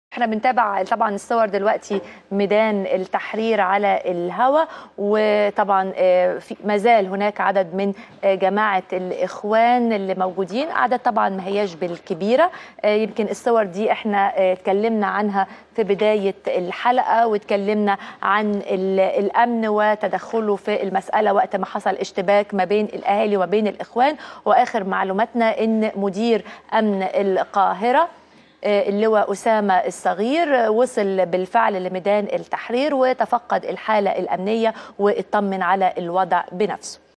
احنا بنتابع طبعا الصور دلوقتي ميدان التحرير على الهواء وطبعا آه، في ما زال هناك عدد من آه، جماعه الاخوان اللي موجودين اعداد طبعا ما هياش بالكبيره آه، يمكن الصور دي احنا آه، اتكلمنا عنها في بدايه الحلقه واتكلمنا عن ال- الامن وتدخله في المساله وقت ما حصل اشتباك ما بين الاهالي وما بين الاخوان واخر معلوماتنا ان مدير امن القاهره آه، اللواء أسامة الصغير آه، وصل بالفعل لميدان التحرير وتفقد الحالة الأمنية واطمن على الوضع بنفسه